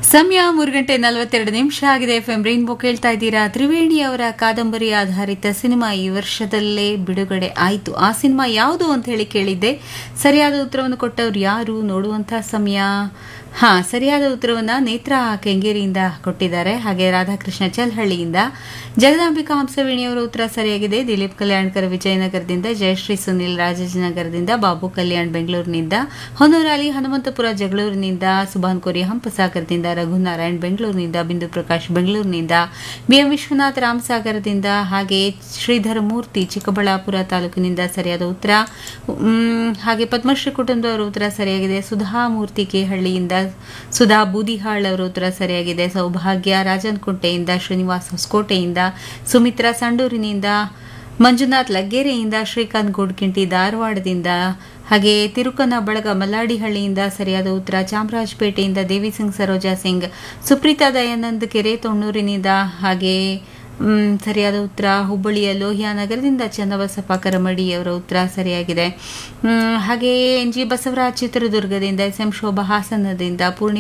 ಸಮಯ ಮೂರು ಗಂಟೆ ನಲವತ್ತೆರಡು ನಿಮಿಷ ಆಗಿದೆ ಎಫ್ ಎಂ ರೈನ್ಬೋ ಕೇಳ್ತಾ ಇದ್ದೀರಾ ತ್ರಿವೇಣಿ ಅವರ ಕಾದಂಬರಿ ಆಧಾರಿತ ಸಿನಿಮಾ ಈ ವರ್ಷದಲ್ಲೇ ಬಿಡುಗಡೆ ಆಯಿತು ಆ ಸಿನಿಮಾ ಯಾವುದು ಅಂತ ಹೇಳಿ ಕೇಳಿದ್ದೆ ಸರಿಯಾದ ಉತ್ತರವನ್ನು ಕೊಟ್ಟವ್ರು ಯಾರು ನೋಡುವಂತಹ ಸಮಯ ಹಾ ಸರಿಯಾದ ಉತ್ತರವನ್ನ ನೇತ್ರ ಕೆಂಗೇರಿಯಿಂದ ಕೊಟ್ಟಿದ್ದಾರೆ ಹಾಗೆ ರಾಧಾಕೃಷ್ಣ ಚಲ್ಹಳ್ಳಿಯಿಂದ ಜಗದಾಂಬಿಕಾ ಹಂಸವೇಣಿಯವರ ಉತ್ತರ ಸರಿಯಾಗಿದೆ ದಿಲೀಪ್ ಕಲ್ಯಾಣ್ಕರ್ ವಿಜಯನಗರದಿಂದ ಜಯಶ್ರೀ ಸುನಿಲ್ ರಾಜಾಜಿನಗರದಿಂದ ಬಾಬು ಕಲ್ಯಾಣ್ ಬೆಂಗಳೂರಿನಿಂದ ಹೊನ್ನೂರಾಲಿ ಹನುಮಂತಪುರ ಜಗಳೂರಿನಿಂದ ಸುಭಾನ್ ಕೋರಿ ಹಂಪಸಾಗರದಿಂದ ರಘುನಾರಾಯಣ್ ಬೆಂಗಳೂರಿನಿಂದ ಬಿಂದು ಪ್ರಕಾಶ್ ಬೆಂಗಳೂರಿನಿಂದ ಬಿಎಂ ವಿಶ್ವನಾಥ್ ರಾಮಸಾಗರದಿಂದ ಹಾಗೆ ಶ್ರೀಧರ ಮೂರ್ತಿ ಚಿಕ್ಕಬಳ್ಳಾಪುರ ತಾಲೂಕಿನಿಂದ ಸರಿಯಾದ ಉತ್ತರ ಮ್, ಹಾಗೆ ಪದ್ಮಶ್ರೀ ಕುಟುಂಬದವರ ಉತ್ತರ ಸರಿಯಾಗಿದೆ ಸುಧಾ ಮೂರ್ತಿ ಕೇಹಳ್ಳಿಯಿಂದ ಸುಧಾ ಬೂದಿಹಾಳ್ ಅವರ ಉತ್ತರ ಸರಿಯಾಗಿದೆ ಸೌಭಾಗ್ಯ ರಾಜನ್ಕುಂಟೆಯಿಂದ ಶ್ರೀನಿವಾಸ್ ಹೊಸಕೋಟೆಯಿಂದ ಸುಮಿತ್ರಾ ಸಂಡೂರಿನಿಂದ ಮಂಜುನಾಥ್ ಲಗ್ಗೆರೆಯಿಂದ ಶ್ರೀಕಾಂತ್ ಗೋಡ್ಕಿಂಟಿ ಧಾರವಾಡದಿಂದ ಹಾಗೆ ತಿರುಕನ ಬಳಗ ಮಲ್ಲಾಡಿಹಳ್ಳಿಯಿಂದ ಸರಿಯಾದ ಉತ್ತರ ಚಾಮರಾಜಪೇಟೆಯಿಂದ ದೇವಿ ಸಿಂಗ್ ಸರೋಜಾ ಸಿಂಗ್ ಸುಪ್ರೀತಾ ದಯಾನಂದ್ ಕೆರೆ ತೊಣ್ಣೂರಿನಿಂದ ಹಾಗೆ ಮ್, ಸರಿಯಾದ ಉತ್ತರ ಹುಬ್ಬಳ್ಳಿಯ ಲೋಹಿಯಾ ನಗರದಿಂದ ಚನ್ನಬಸಪ್ಪ ಕರಮಡಿ ಅವರ ಉತ್ತರ ಸರಿಯಾಗಿದೆ ಮ್, ಹಾಗೆ ಎನ್ ಜಿ ಬಸವರಾಜ್ ಚಿತ್ರದುರ್ಗದಿಂದ ಎಸ್ ಎಂ ಶೋಭಾ ಹಾಸನದಿಂದ ಪೂರ್ಣಿ